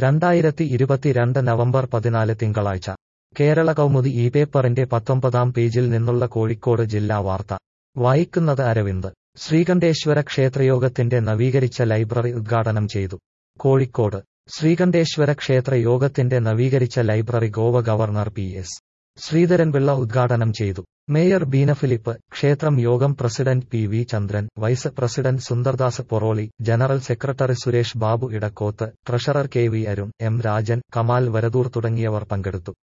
രണ്ടായിരത്തി ഇരുപത്തിരണ്ട് നവംബർ പതിനാല് തിങ്കളാഴ്ച കേരള കൗമുദി ഈ പേപ്പറിന്റെ പത്തൊമ്പതാം പേജിൽ നിന്നുള്ള കോഴിക്കോട് ജില്ലാ വാർത്ത വായിക്കുന്നത് അരവിന്ദ് ശ്രീകണ്ഠേശ്വര ക്ഷേത്രയോഗത്തിന്റെ നവീകരിച്ച ലൈബ്രറി ഉദ്ഘാടനം ചെയ്തു കോഴിക്കോട് ശ്രീകണ്ഠേശ്വര ക്ഷേത്ര യോഗത്തിന്റെ നവീകരിച്ച library Goa governor P S Sreedharan Pillai ഉദ്ഘാടനം ചെയ്തു മേയർ ബീന ഫിലിപ്പ് ക്ഷേത്രം യോഗം president P V Chandran vice president Sundardas Porolli general secretary Suresh Babu Edakkoth treasurer K V Arun M Rajan Kamal Varadoor തുടങ്ങിയവർ പങ്കെടുത്തു